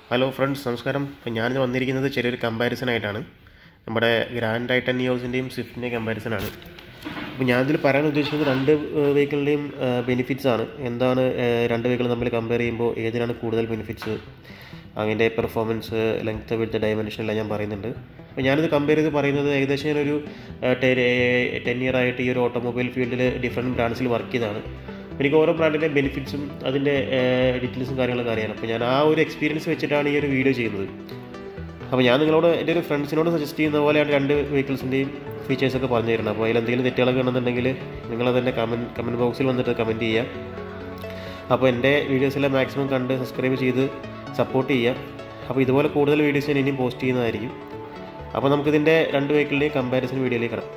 hello friends നമസ്കാരം ഇപ്പം ഞാനിത് വന്നിരിക്കുന്നത് ചെറിയൊരു കമ്പാരിസൺ ആയിട്ടാണ് നമ്മുടെ ഗ്രാൻഡ് ടൈറ്റൻ നിയോസിൻ്റെയും സ്വിഫ്റ്റിൻ്റെയും കമ്പാരിസൺ ആണ് അപ്പോൾ ഞാനിതിൽ പറയാൻ ഉദ്ദേശിക്കുന്നത് രണ്ട് വെഹിക്കിളിൻ്റെയും ബെനിഫിറ്റ്സ് ആണ് എന്താണ് ഏഹ്, രണ്ട് വെഹിക്കിൾ തമ്മിൽ കമ്പയർ ചെയ്യുമ്പോൾ ഏതിനാണ് കൂടുതൽ ബെനിഫിറ്റ്സ് അതിൻ്റെ പെർഫോമൻസ് ലെങ്ത് വിടുത്ത ഡയമെൻഷൻ എല്ലാം ഞാൻ പറയുന്നുണ്ട് അപ്പോൾ ഞാനിത് കമ്പയർ ചെയ്ത് പറയുന്നത് ഏകദേശം ഞാനൊരു ടെൻ ഇയർ ആയിട്ട് ഈ ഒരു ഓട്ടോമൊബൈൽ ഫീൽഡിൽ ഡിഫറെൻറ്റ് ബ്രാൻഡ്സിൽ വർക്ക് ചെയ്തതാണ് എനിക്ക് ഓരോ ബ്രാൻഡിൻ്റെ ബെനിഫിറ്റ്സും അതിൻ്റെ ഡീറ്റെയിൽസും കാര്യങ്ങളൊക്കെ അറിയാം അപ്പോൾ ഞാൻ ആ ഒരു എക്സ്പീരിയൻസ് വെച്ചിട്ടാണ് ഈ ഒരു വീഡിയോ ചെയ്യുന്നത് അപ്പോൾ ഞാൻ നിങ്ങളോട് എൻ്റെ ഒരു ഫ്രണ്ട്സിനോട് സജസ്റ്റ് ചെയ്യുന്ന പോലെയാണ് രണ്ട് വെഹിക്കിൾസിൻ്റെയും ഫീച്ചേഴ്സൊക്കെ പറഞ്ഞു തരുന്നത് അപ്പോൾ അതിൽ എന്തെങ്കിലും തെറ്റുകളൊക്കെ ഉണ്ടെന്നുണ്ടെങ്കിൽ നിങ്ങളതെൻ്റെ കമൻറ്റ് കമൻറ്റ് ബോക്സിൽ വന്നിട്ട് കമൻറ്റ് ചെയ്യുക അപ്പോൾ എൻ്റെ വീഡിയോസെല്ലാം മാക്സിമം കണ്ട് സബ്സ്ക്രൈബ് ചെയ്ത് സപ്പോർട്ട് ചെയ്യുക അപ്പോൾ ഇതുപോലെ കൂടുതൽ വീഡിയോസ് ഞാൻ ഇനിയും പോസ്റ്റ് ചെയ്യുന്നതായിരിക്കും അപ്പോൾ നമുക്കിതിൻ്റെ രണ്ട് വെഹിക്കിളിൻ്റെയും കമ്പാരിസൺ വീഡിയോയിലേക്ക് കിടക്കാം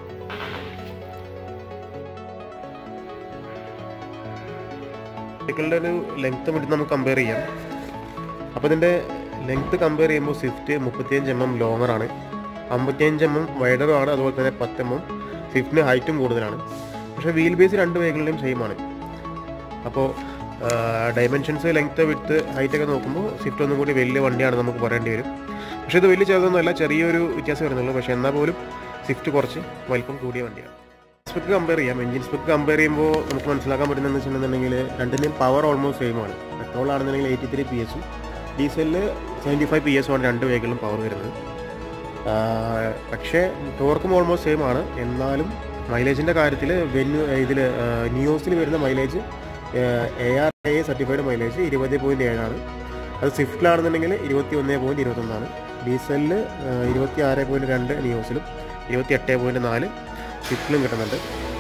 വെഹിക്കിളിൻ്റെ ഒരു ലെങ്ത്ത് വേണ്ടി നമുക്ക് കമ്പയർ ചെയ്യാം അപ്പോൾ ഇതിൻ്റെ ലെങ്ത്ത് കമ്പയർ ചെയ്യുമ്പോൾ സ്വിഫ്റ്റ് മുപ്പത്തിയഞ്ച് എം എം ലോങ്ങറാണ് അമ്പത്തിയഞ്ച് എം എം വൈഡറും ആണ് അതുപോലെ തന്നെ പത്ത് എം എം സ്വിഫ്റ്റിന് ഹൈറ്റും കൂടുതലാണ് പക്ഷേ വീൽ ബേസ് രണ്ട് വെഹിക്കിളിൻ്റെയും സെയിം ആണ് അപ്പോൾ ഡയമെൻഷൻസ് ലെങ്ത്ത് വിട്ട് ഹൈറ്റൊക്കെ നോക്കുമ്പോൾ സ്വിഫ്റ്റ് ഒന്നും കൂടി വലിയ വണ്ടിയാണ് നമുക്ക് പറയേണ്ടി വരും പക്ഷേ ഇത് വലിയ ചെറുതൊന്നുമല്ല ചെറിയൊരു വ്യത്യാസം വരുന്നുള്ളൂ പക്ഷേ എന്നാൽ പോലും സ്വിഫ്റ്റ് കുറച്ച് വലിപ്പം കൂടിയ വണ്ടിയാണ് സ്പെക്ക് കമ്പയർ ചെയ്യാം എഞ്ചിൻ സ്പെക്ക് കമ്പയർ ചെയ്യുമ്പോൾ നമുക്ക് മനസ്സിലാക്കാൻ പറ്റുന്നതെന്ന് വെച്ചിട്ടുണ്ടെങ്കിൽ രണ്ടിൻ്റെയും പവർ ഓൾമോസ്റ്റ് സെയിം ആണ് പെട്രോൾ ആണെന്നുണ്ടെങ്കിൽ എയ്റ്റി ത്രീ പി എസും ഡീസലിൽ സെവൻറ്റി ഫൈവ് പി എസും ആണ് രണ്ട് വെഹിക്കിളും പവർ വരുന്നത് ആ, പക്ഷേ ടോർക്കും ഓൾമോസ്റ്റ് സെയിം ആണ് എന്നാലും മൈലേജിൻ്റെ കാര്യത്തിൽ വെന്യു ഇതിൽ നിയോസിൽ വരുന്ന mileage A R A certified mileage ഇരുപത് പോയിൻറ്റ് ഏഴാണ് അത് സ്വിഫ്റ്റിലാണെന്നുണ്ടെങ്കിൽ ഇരുപത്തി ഒന്ന് പോയിൻറ്റ് ഇരുപത്തൊന്നാണ് ഡീസലിൽ ഇരുപത്തി ആറ് പോയിൻറ്റ് രണ്ട് നിയോസിലും ഇരുപത്തി എട്ട് പോയിൻറ്റ് നാല് സ്വിഫ്റ്റിലും കിട്ടുന്നുണ്ട്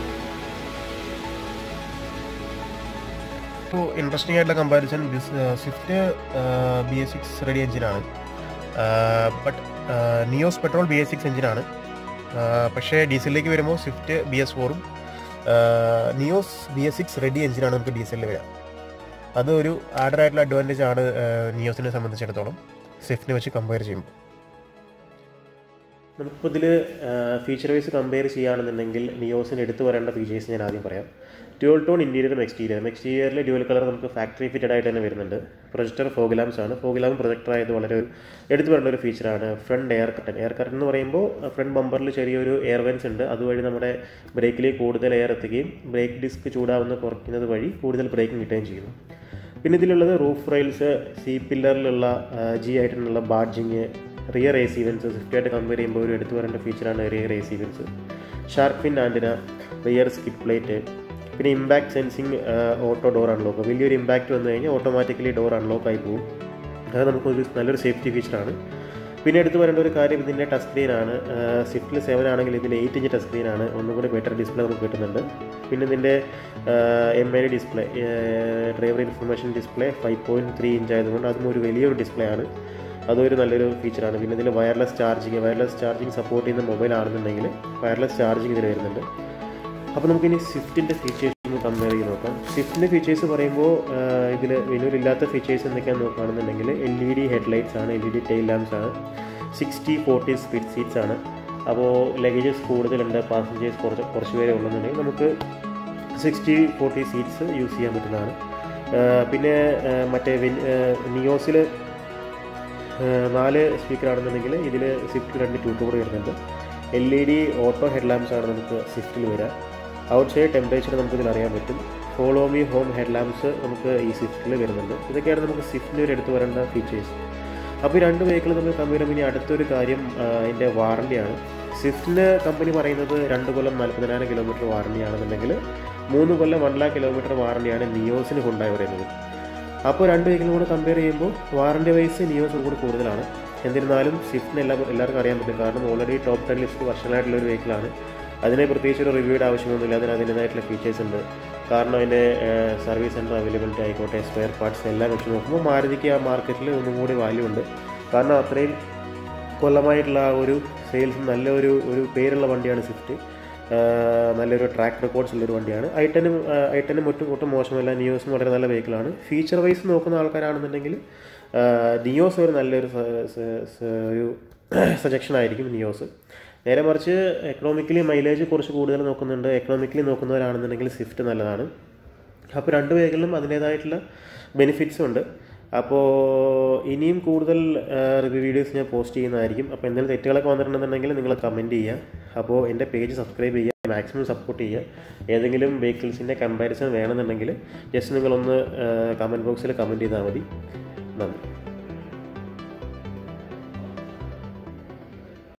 ഇപ്പോൾ ഇൻട്രസ്റ്റിംഗ് ആയിട്ടുള്ള comparison Swift B S six ready എഞ്ചിനാണ് but Nios petrol B S six എഞ്ചിനാണ് പക്ഷേ ഡീസലിലേക്ക് വരുമ്പോൾ സ്വിഫ്റ്റ് ബി എസ് ഫോറും Nios B S six ready എഞ്ചിനാണ് നമുക്ക് ഡീസലിൽ വരിക അത് ഒരു ആഡഡ് ആയിട്ടുള്ള അഡ്വാൻറ്റേജ് ആണ് നിയോസിനെ സംബന്ധിച്ചിടത്തോളം സ്വിഫ്റ്റിനെ വെച്ച് കമ്പയർ ചെയ്യുമ്പോൾ നമുക്കിപ്പോൾ ഇതിൽ ഫീച്ചർ വൈസ് കമ്പയർ ചെയ്യുകയാണെന്നുണ്ടെങ്കിൽ നിയോസിന് എടുത്തു വരേണ്ട ഫീച്ചേഴ്സ് ഞാൻ ആദ്യം പറയാം ഡ്യുവൽ ടോൺ ഇൻറ്റീരിയറും എക്സ്റ്റീരിയറും എക്സ്റ്റീരിയറിൽ ഡ്യുവൽ കളർ നമുക്ക് ഫാക്ടറി ഫിറ്റഡ് ആയിട്ട് തന്നെ വരുന്നുണ്ട് പ്രൊജക്ടർ ഫോഗ്ലാംസ് ആണ് ഫോഗ്ലാം പ്രൊജക്ടർ ആയത് വളരെ ഒരു എടുത്തു വരേണ്ട ഒരു ഫീച്ചറാണ് front air curtain air curtain എന്ന് പറയുമ്പോൾ ഫ്രണ്ട് ബമ്പറിൽ ചെറിയൊരു എയർ വെൻസ് ഉണ്ട് അതുവഴി നമ്മുടെ ബ്രേക്കിലേക്ക് കൂടുതൽ എയർ എത്തുകയും ബ്രേക്ക് ഡിസ്ക് ചൂടാവുന്ന കുറയ്ക്കുന്നത് വഴി കൂടുതൽ ബ്രേക്കിംഗ് കിട്ടുകയും ചെയ്യുന്നു പിന്നെ ഇതിലുള്ളത് റൂഫ് റെയിൽസ് സി പില്ലറിലുള്ള ജി ആയിട്ടുള്ള ബാഡ്ജിങ് റിയർ എ സീവൻസ് സ്വിഫ്റ്റായിട്ട് കമ്പയർ ചെയ്യുമ്പോൾ ഒരു എടുത്തു വരേണ്ട ഫീച്ചറാണ് rear A C vents shark fin antenna rear skid plate പിന്നെ impact sensing auto door unlock വലിയൊരു ഇമ്പാക്റ്റ് വന്നു കഴിഞ്ഞാൽ ഓട്ടോമാറ്റിക്കലി ഡോർ അൺലോക്ക് ആയി പോകും അത് നമുക്കൊരു നല്ലൊരു സേഫ്റ്റി ഫീച്ചറാണ് പിന്നെ എടുത്തു പറയേണ്ട ഒരു കാര്യം ഇതിൻ്റെ ടച്ച് സ്ക്രീനാണ് സ്വിഫ്റ്റിൽ സെവൻ ആണെങ്കിൽ ഇതിൽ എയ്റ്റ് ഇഞ്ച് ടച്ച് സ്ക്രീനാണ് ഒന്നും കൂടി ബെറ്റർ ഡിസ്പ്ലേ നമുക്ക് കിട്ടുന്നുണ്ട് പിന്നെ ഇതിൻ്റെ M I display driver information display five point three inch ആയതുകൊണ്ട് അതും ഒരു വലിയൊരു ഡിസ്പ്ലേ ആണ് അതൊരു നല്ലൊരു ഫീച്ചറാണ് പിന്നെ ഇതിൽ wireless charging wireless charging support ചെയ്യുന്ന മൊബൈൽ ആണെന്നുണ്ടെങ്കിൽ വയർലെസ് ചാർജിങ് ഇതിൽ വരുന്നുണ്ട് അപ്പോൾ നമുക്കിനി സ്വിഫ്റ്റിൻ്റെ ഫീച്ചേഴ്സ് ഒന്ന് കമ്പയർ ചെയ്ത് നോക്കാം സ്വിഫ്റ്റിൻ്റെ ഫീച്ചേഴ്സ് പറയുമ്പോൾ ഇതിൽ വിനൂരില്ലാത്ത ഫീച്ചേഴ്സ് എന്തൊക്കെയാണെന്ന് നോക്കുകയാണെന്നുണ്ടെങ്കിൽ എൽ ഇ ഡി ഹെഡ്ലൈറ്റ്സ് ആണ് L E D tail lamps ആണ് സിക്സ്റ്റി ഫോർട്ടി സ്പീഡ് സീറ്റ്സ് ആണ് അപ്പോൾ ലഗേജസ് കൂടുതലുണ്ട് പാസഞ്ചേഴ്സ് കുറച്ച് കുറച്ച് പേരെ ഉള്ളതെന്നുണ്ടെങ്കിൽ നമുക്ക് സിക്സ്റ്റി ഫോർട്ടി സീറ്റ്സ് യൂസ് ചെയ്യാൻ പറ്റുന്നതാണ് ആ, പിന്നെ ആ, മറ്റേ നിയോസിൽ നാല് സ്പീക്കർ ആണെന്നുണ്ടെങ്കിൽ ഇതിൽ സ്വിഫ്റ്റ് രണ്ട് ടൂ ടൂർ വരുന്നുണ്ട് L E D auto head lamps ആണ് നമുക്ക് സ്വിഫ്റ്റിൽ വരിക ഔട്ട് സൈഡ് ടെമ്പറേച്ചർ നമുക്ക് ഇതിൽ അറിയാൻ പറ്റും follow me home head lamps നമുക്ക് ഈ സ്വിഫ്റ്റിൽ വരുന്നുണ്ട് ഇതൊക്കെയാണ് നമുക്ക് സ്വിഫ്റ്റിന് ഒരു എടുത്തു വരേണ്ട ഫീച്ചേഴ്സ് അപ്പോൾ ഈ രണ്ട് വെഹിക്കിൾ നമ്മൾ കമ്പയർ ചെയ്യുമ്പോൾ ഇനി അടുത്തൊരു കാര്യം ആ, അതിൻ്റെ വാറണ്ടിയാണ് സ്വിഫ്റ്റിന് കമ്പനി പറയുന്നത് രണ്ട് കൊല്ലം നാൽപ്പതിനായിരം കിലോമീറ്റർ വാറണ്ടിയാണെന്നുണ്ടെങ്കിൽ മൂന്ന് കൊല്ലം വൺ ലാക്ക് കിലോമീറ്റർ വാറണ്ടിയാണ് നിയോസിന് കൊണ്ടായി പറയുന്നത് അപ്പോൾ രണ്ട് വെഹിക്കിളും കൂടെ കമ്പയർ ചെയ്യുമ്പോൾ വാറണ്ടി വൈസ് നിയോസ് കൂടി കൂടുതലാണ് എന്നിരുന്നാലും സ്വിഫ്റ്റിന് എല്ലാ എല്ലാവർക്കും അറിയാൻ പറ്റും കാരണം ഓൾറെഡി ടോപ്പ് ടെൻ ലിസ്റ്റ് വർഷങ്ങളായിട്ടുള്ള ഒരു വെഹിക്കിളാണ് അതിനെ പ്രത്യേകിച്ച് ഒരു റിവ്യൂയുടെ ആവശ്യമൊന്നുമില്ല അതിന് അതിൻ്റേതായിട്ടുള്ള ഫീച്ചേഴ്സ് ഉണ്ട് കാരണം അതിൻ്റെ സർവീസ് സെൻറ്റർ അവൈലബിലിറ്റി ആയിക്കോട്ടെ സ്പെയർ പാർട്സ് എല്ലാം വെച്ച് നോക്കുമ്പോൾ മാരുതിക്ക് ആ മാർക്കറ്റിൽ ഒന്നും കൂടി വാല്യൂ ഉണ്ട് കാരണം അത്രയും കൊല്ലമായിട്ടുള്ള ആ ഒരു സെയിൽസ് നല്ലൊരു ഒരു പേരുള്ള വണ്ടിയാണ് സ്വിഫ്റ്റ് ആഹ് നല്ലൊരു ട്രാക്ക് റെക്കോർഡ്സ് ഉള്ളൊരു വണ്ടിയാണ് ഐട്ടനും ഐട്ടനും ഒട്ടും ഒട്ടും മോശമല്ല നിയോസും വളരെ നല്ല വെഹിക്കിളാണ് ഫീച്ചർ വൈസ് നോക്കുന്ന ആൾക്കാരാണെന്നുണ്ടെങ്കിൽ ആഹ് നിയോസ് ഒരു നല്ലൊരു സ- സ- സ- ഒരു സജഷൻ ആയിരിക്കും നിയോസ് നേരെ മറിച്ച് എക്കണോമിക്കലി മൈലേജ് കുറച്ച് കൂടുതൽ നോക്കുന്നുണ്ട് എക്കണോമിക്കലി നോക്കുന്നവരാണെന്നുണ്ടെങ്കിൽ സ്വിഫ്റ്റ് നല്ലതാണ് അപ്പോൾ രണ്ട് വെഹിക്കിളിലും അതിൻ്റേതായിട്ടുള്ള ബെനിഫിറ്റ്സും ഉണ്ട് അപ്പോൾ ഇനിയും കൂടുതൽ റിവ്യൂ വീഡിയോസ് ഞാൻ പോസ്റ്റ് ചെയ്യുന്നതായിരിക്കും അപ്പോൾ എന്തെങ്കിലും തെറ്റുകളൊക്കെ വന്നിട്ടുണ്ടെന്നുണ്ടെങ്കിൽ നിങ്ങൾ കമൻറ്റ് ചെയ്യുക അപ്പോൾ എൻ്റെ പേജ് സബ്സ്ക്രൈബ് ചെയ്യുക മാക്സിമം സപ്പോർട്ട് ചെയ്യുക ഏതെങ്കിലും വെഹിക്കിൾസിൻ്റെ കമ്പാരിസൺ വേണമെന്നുണ്ടെങ്കിൽ ജസ്റ്റ് നിങ്ങളൊന്ന് കമൻറ്റ് ബോക്സിൽ കമൻറ്റ് ചെയ്താൽ മതി നന്ദി